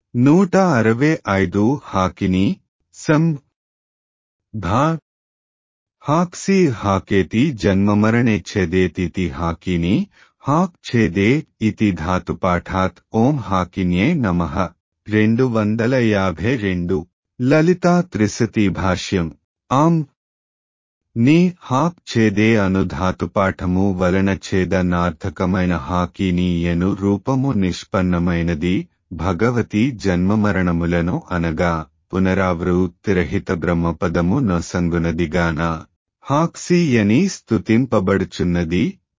నూట అరవై ఐదు హాకిని సం ధా హాక్సి హాకేతి జన్మమరణే ఛేదేతితి హాకిని హాక్ ఛేదే ఇతి ధాతుపాఠాత్ ఓం హాకిన్యే నమః రెండు వందల యాభై రెండు లలితా త్రిశతి భాష్యం ఆం ని హాక్ ఛేదే అను ధాతుపాఠము వలన ఛేదనార్థకమైన హాకిని ఎను రూపము నిష్పన్నమైనది భగవతి జన్మమరణములను అనగా పునరావృత్తిరహిత బ్రహ్మపదము నొసంగునదిగాన హాక్సి అని స్తుతింపబడుచున్నది